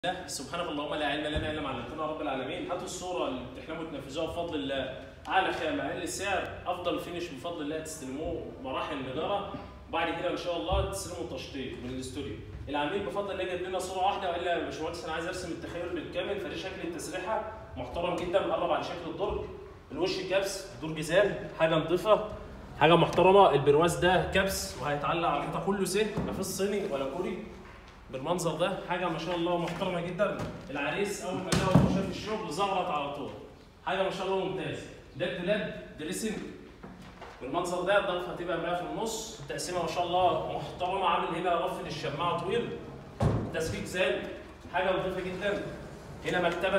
الله سبحانك اللهم لا علم لنا الا ما علمتنا رب العالمين هاتوا الصوره اللي بتحلموا تنفذوها بفضل الله اعلى خامه اقل سعر افضل فينش بفضل الله تستلموه مراحل نجاره وبعد كده ان شاء الله تستلموا تشطيب من الاستوديو العميل بفضل الله جاب لنا صوره واحده وقال لي يا باشمهندس انا عايز ارسم التخيل بالكامل فدي شكل التسريحه محترم جدا مقرب على شكل الدرج الوش كبس دور جزام حاجه نظيفه حاجه محترمه البرواز ده كبس وهيتعلق على الحيطه كله سه مفيش صيني ولا كوري بالمنظر ده حاجه ما شاء الله محترمه جدا العريس اول ما جه شاف الشغل زغرت على طول حاجه ما شاء الله ممتازه ده الدولاب دريسنج بالمنظر ده الضغط هتبقى 100 في النص التقسيمه ما شاء الله محترمه عامل هنا رف للشماعه طويل تسبيك زاد حاجه نظيفه جدا هنا مكتبه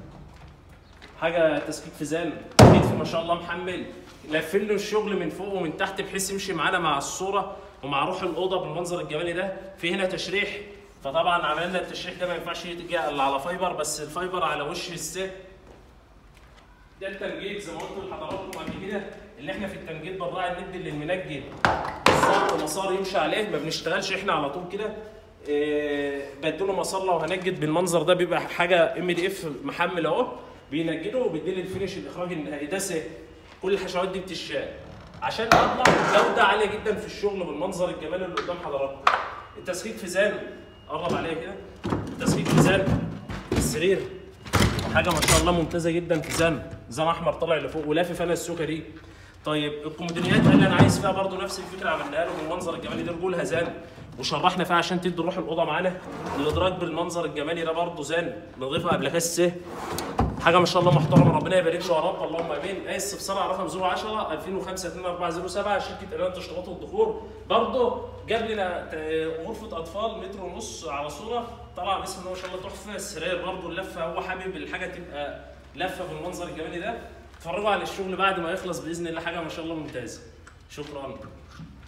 حاجه تسبيك في زان كتف ما شاء الله محمل لافين له الشغل من فوق ومن تحت بحيث يمشي معانا مع الصوره ومع روح الاوضه بالمنظر الجمالي ده في هنا تشريح فطبعا عملنا التشريح ده ما ينفعش يجي الا على فايبر بس الفايبر على وش الست ده التنجيد زي ما قلت لحضراتكم قبل كده اللي احنا في التنجيد بنراعي الند اللي المنجد بالظبط مسار يمشي عليه ما بنشتغلش احنا على طول كده إيه بديله مسار لو هنجد بالمنظر ده بيبقى حاجه ام دي اف محمل اهو بينجده وبيديلي الفينش الاخراج النهائي ده سهل كل الحشوات دي بتشال عشان اطلع جوده عاليه جدا في الشغل بالمنظر الجمالي اللي قدام حضراتكم التسخيط في زان قرب عليا كده التسخيط في زان السرير حاجه ما شاء الله ممتازه جدا في زان زان احمر طالع لفوق ولافف انا السكري طيب الكومودينيات قال لي انا عايز فيها برضو نفس الفكره عملناها له بالمنظر الجمالي ده رجولها زان وشرحنا فيها عشان تدي روح الاوضه معانا الادراج بالمنظر الجمالي ده برضو زان نضيفها قبل كاس حاجه ما شاء الله محترمه ربنا يبارك له يا رب اللهم امين اي استفسار على رقم 010 2005 2407 شركه اعلان التشطيبات والدخول برضه جاب لنا غرفه اطفال متر ونص على صوره طلع بسم الله ما شاء الله تحفه السراير برضه اللفه هو حابب الحاجه تبقى لفه بالمنظر الجمالي ده اتفرجوا على الشغل بعد ما يخلص باذن الله حاجه ما شاء الله ممتازه شكرا